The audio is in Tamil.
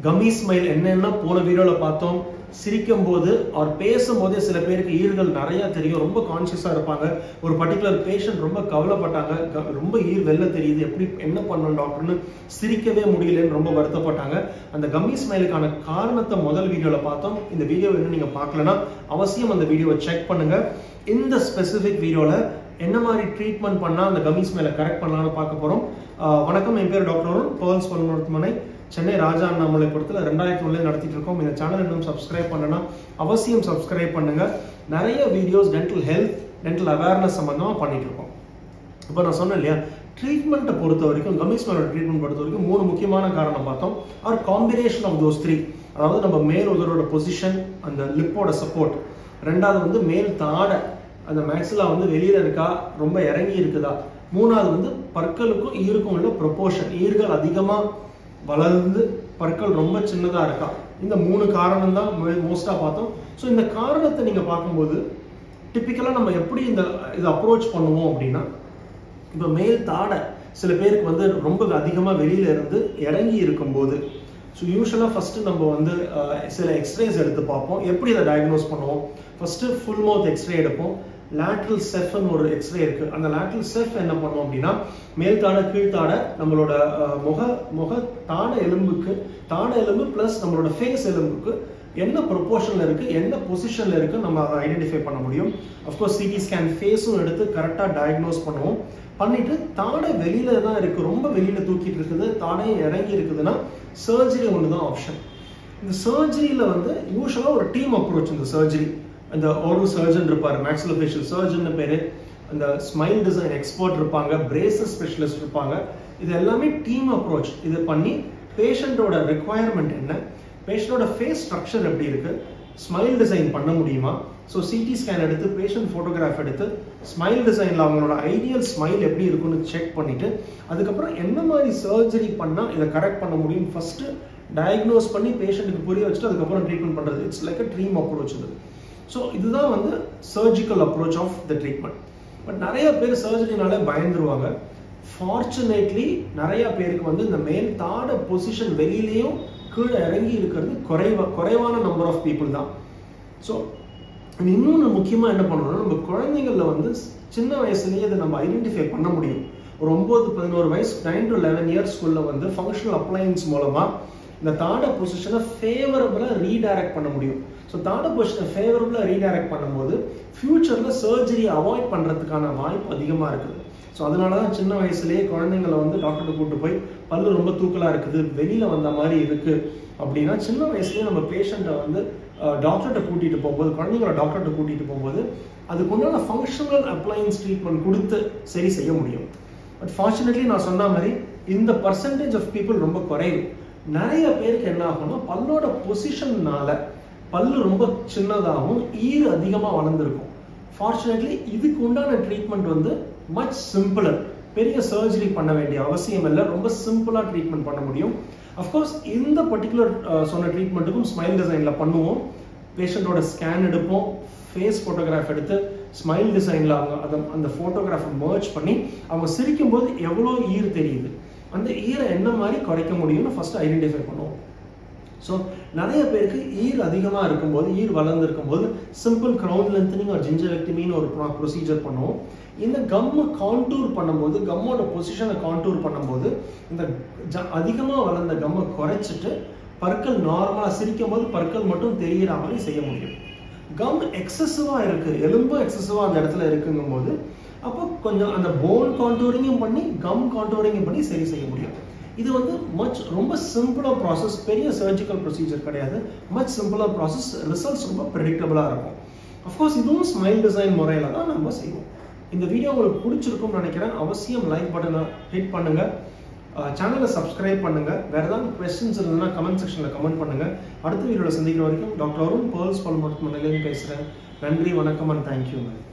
கம்மி ஸ்மைல் என்னென்ன போன வீடியோல பார்த்தோம் சிரிக்கும் போது அவர் பேசும்போதே சில பேருக்கு ஈர்கள் நிறைய தெரியும் ரொம்ப கான்சியஸா இருப்பாங்க ஒரு பர்டிகுலர் பேஷண்ட் ரொம்ப கவலைப்பட்டாங்க க- ரொம்ப ஈர் வெளில தெரியுது எப்படி என்ன பண்ணணும் டாக்டர்னு சிரிக்கவே முடியலன்னு ரொம்ப வருத்தப்பட்டாங்க அந்த கம்மி ஸ்மைலுக்கான காரணத்தை முதல் வீடியோல பார்த்தோம் இந்த வீடியோ இன்னும் நீங்க பார்க்கலனா அவசியம் அந்த வீடியோவை செக் பண்ணுங்க இந்த ஸ்பெசிபிக் வீடியோல என்ன மாதிரி ட்ரீட்மெண்ட் பண்ணா அந்த கம்மி ஸ்மைலை கரெக்ட் பண்ணலாம்னு பார்க்க போறோம் ஆஹ் வணக்கம் என் பேர் டாக்டர் அருண் பேர்ல்ஸ் பல் மருத்துவமனை சென்னை ராஜா அண்ணாமலைபுரத்தில் ரெண்டாயிரத்தி ஒன்றுல நடத்திட்டு இருக்கோம் இந்த சேனல் இன்னும் சப்ஸ்கிரைப் பண்ணனா அவசியம் சப்ஸ்கிரைப் பண்ணுங்க நிறைய videos dental health dental awareness சம்பந்தமா பண்ணிட்டு இருக்கோம் இப்போ நான் சொன்னேன் இல்லையா ட்ரீட்மெண்ட்டை பொறுத்த வரைக்கும் கமிஸ்மனோட ட்ரீட்மெண்ட் பொறுத்த வரைக்கும் மூணு முக்கியமான காரணம் பார்த்தோம் or combination of those three அதாவது நம்ம மேல் உதரோட பொசிஷன் அந்த லிப்போட சப்போர்ட் ரெண்டாவது வந்து மேல் தாடை அந்த மேக்ஸிலா வந்து வெளியில இருக்கா ரொம்ப இறங்கி இருக்குதா மூணாவது வந்து பற்களுக்கும் ஈருக்கும் உள்ள ப்ரொபோர்ஷன் ஈர்கள் அதிகமா வளர்ந்து பற்கள் ரொம்ப சின்னதா இருக்கா இந்த மூணு காரணம் தான் மோஸ்டா பார்த்தோம் ஸோ இந்த காரணத்தை நீங்க பார்க்கும்போது டிப்பிக்கலாக நம்ம எப்படி இந்த இதை அப்ரோச் பண்ணுவோம் அப்படின்னா இப்போ மேல் தாடை சில பேருக்கு வந்து ரொம்ப அதிகமாக வெளியில இருந்து இறங்கி இருக்கும்போது ஸோ யூஸ்வலாக ஃபஸ்ட்டு நம்ம வந்து அஹ், சில எக்ஸ்ரேஸ் எடுத்து பார்ப்போம் எப்படி இதை டயக்னோஸ் பண்ணுவோம் ஃபஸ்ட்டு ஃபுல் மவுத் எக்ஸ்ரே எடுப்போம் லேட்ரல் செஃப்னு ஒரு எக்ஸ்ரே இருக்கு அந்த லேட்ரல் செஃப் என்ன பண்ணுவோம் அப்படின்னா மேல் தாடை கீழ்த்தாடை நம்மளோட அஹ், முக முக தாடை எலும்புக்கு தாடை எலும்பு ப்ளஸ் நம்மளோட ஃபேஸ் எலும்புக்கு என்ன ப்ரொபோர்ஷன்ல இருக்கு என்ன பொசிஷன்ல இருக்கு நம்ம அதை ஐடென்டிஃபை பண்ண முடியும் அஃப்கோர்ஸ் சிடி ஸ்கேன் ஃபேஸும் எடுத்து கரெக்டாக டயக்னோஸ் பண்ணுவோம் பண்ணிட்டு தாடை வெளியில தான் இருக்கு ரொம்ப வெளியில தூக்கிட்டு இருக்குது தாடையும் இறங்கி இருக்குதுன்னா சர்ஜரி ஒன்று தான் ஆப்ஷன் இந்த சர்ஜரியில வந்து யூஸ்வலாக ஒரு டீம் அப்ரோச் இந்த சர்ஜரி இந்த ஓரல் சர்ஜன் இருப்பாரு மேக்ஸிலோஃபேஷியல் சர்ஜன் பேரு அந்த ஸ்மைல் டிசைன் எக்ஸ்பர்ட் இருப்பாங்க பிரேசஸ் ஸ்பெஷலிஸ்ட் இருப்பாங்க இது எல்லாமே டீம் அப்ரோச் இது பண்ணி பேஷண்டோட ரெக்குவயர்மெண்ட் என்ன பேஷண்டோட ஃபேஸ் ஸ்ட்ரக்சர் எப்படி இருக்கு ஸ்மைல் டிசைன் பண்ண முடியுமா ஸோ சிடி ஸ்கேன் எடுத்து பேஷண்ட் ஃபோட்டோகிராஃப் எடுத்து ஸ்மைல் டிசைனில் அவங்களோட ஐடியல் ஸ்மைல் எப்படி இருக்குன்னு செக் பண்ணிட்டு அதுக்கப்புறம் என்ன மாதிரி சர்ஜரி பண்ணால் இதை கரெக்ட் பண்ண முடியும் ஃபர்ஸ்ட் டயக்னோஸ் பண்ணி பேஷண்ட்டுக்கு புரிய வச்சுட்டு அதுக்கப்புறம் ட்ரீட்மெண்ட் பண்ணுறது it's like a dream approach இது ஸோ இதுதான் வந்து surgical approach of the treatment but நிறைய பேர் சர்ஜரினாலே பயந்துருவாங்க ஃபார்ச்சுனேட்லி நிறைய பேருக்கு வந்து இந்த மேல் தாட பொசிஷன் வெளியிலையும் கீழே இறங்கி இருக்கிறது குறைவா குறைவான நம்பர் ஆஃப் பீப்புள் தான் ஸோ இன்னொன்று முக்கியமாக என்ன பண்ணணும்னா நம்ம குழந்தைங்கள வந்து சின்ன வயசுலயே இதை நம்ம ஐடென்டிஃபை பண்ண முடியும் ஒரு ஒன்பது பதினோரு வயசு நைன் டு லெவன் இயர்ஸ்க்குள்ள வந்து ஃபங்க்ஷனல் அப்ளையன்ஸ் மூலமா இந்த தாட பொசிஷனை ஃபேவரபுளாக ரீடைரக்ட் பண்ண முடியும் ஸோ தாட பொசிஷனை ஃபேவரபுளாக ரீடைரக்ட் பண்ணும்போது ஃபியூச்சரில் சர்ஜரி அவாய்ட் பண்ணுறதுக்கான வாய்ப்பு அதிகமாக இருக்குது ஸோ அதனால தான் சின்ன வயசுலேயே குழந்தைங்களை வந்து டாக்டர்கிட்ட கூட்டு போய் பல்லு ரொம்ப தூக்கலாக இருக்குது வெளியில் வந்த மாதிரி இருக்கு அப்படின்னா சின்ன வயசுலேயே நம்ம பேஷண்ட்டை வந்து டாக்டர்கிட்ட கூட்டிகிட்டு போகும்போது குழந்தைங்கள டாக்டர்கிட்ட கூட்டிகிட்டு போகும்போது அதுக்கு உண்டான ஃபங்க்ஷனல் அப்ளையன்ஸ் ட்ரீட்மெண்ட் கொடுத்து சரி செய்ய முடியும் பட் ஃபார்ச்சுனேட்லி நான் சொன்ன மாதிரி இந்த பர்சன்டேஜ் ஆஃப் பீப்புள் ரொம்ப குறைவு நிறைய பேருக்கு என்ன ஆகும்னா பல்லோட பொசிஷன்னால பல்லு ரொம்ப சின்னதாகவும் ஈறு அதிகமாக வளர்ந்துருக்கும் ஃபார்ச்சுனேட்லி இதுக்கு உண்டான ட்ரீட்மெண்ட் வந்து மச் சிம்பிளர் பெரிய சர்ஜரி பண்ண வேண்டிய அவசியம் இல்லை ரொம்ப சிம்பிளாக ட்ரீட்மெண்ட் பண்ண முடியும் அஃப்கோர்ஸ் இந்த பர்டிகுலர் சொன்ன ட்ரீட்மெண்ட்டுக்கும் ஸ்மைல் டிசைனில் பண்ணுவோம் பேஷண்ட்டோட ஸ்கேன் எடுப்போம் ஃபேஸ் ஃபோட்டோகிராஃப் எடுத்து ஸ்மைல் டிசைனில் அவங்க அதை அந்த ஃபோட்டோகிராஃபை மர்ஜ் பண்ணி அவங்க சிரிக்கும்போது எவ்வளோ ஈர் தெரியுது அந்த ஈரை என்ன மாதிரி குறைக்க முடியும்னு ஃபர்ஸ்ட் ஐடென்டிஃபை பண்ணுவோம் ஸோ நிறைய பேருக்கு ஈர் அதிகமாக இருக்கும்போது ஈர் வளர்ந்துருக்கும் போது சிம்பிள் க்ரௌன் லென்த்தனிங் ஒரு ஜிஞ்சவெக்டமின்னு ஒரு ப்ரொசீஜர் பண்ணுவோம் இந்த கம்மை கான்டூர் பண்ணும்போது கம்மோட பொசிஷனை கான்டூர் பண்ணும்போது இந்த அதிகமாக வளர்ந்த கம்மை குறைச்சிட்டு பற்கள் நார்மலாக சிரிக்கும் போது பற்கள் மட்டும் தெரிகிற மாதிரி செய்ய முடியும் கம் எக்ஸசிவாக இருக்கு எலும்பும் எக்ஸசிவாக அந்த இடத்துல இருக்குங்கும் போது அப்போ கொஞ்சம் அந்த போன் கான்டூரிங்கும் பண்ணி கம் கான்டூரிங்கும் பண்ணி சரி செய்ய முடியும் இது வந்து மச் ரொம்ப சிம்பிளாக ப்ராசஸ் பெரிய சர்ஜிக்கல் ப்ரொசீஜர் கிடையாது மச் சிம்பிளாக ப்ராசஸ் ரிசல்ட்ஸ் ரொம்ப ப்ரெடிக்டபுளாக இருக்கும் அஃப்கோர்ஸ் இதுவும் ஸ்மைல் டிசைன் முறையில் தான் நம்ம செய்வோம் இந்த வீடியோ உங்களுக்கு பிடிச்சிருக்கும்னு நினைக்கிறேன் அவசியம் லைக் பட்டனை ஹிட் பண்ணுங்க சேனலை சப்ஸ்கிரைப் பண்ணுங்க வேற ஏதாவது கொஸ்டின்ஸ் இருந்ததுன்னா கமெண்ட் செக்ஷனில் கமெண்ட் பண்ணுங்க அடுத்த வீடியோவில் சந்திக்கிற வரைக்கும் டாக்டர் அருண் பேர்ல்ஸ் பல் மருத்துவமனையிலேருந்து பேசுகிறேன் நன்றி வணக்கம் அண்ட் தேங்க்யூ மேம்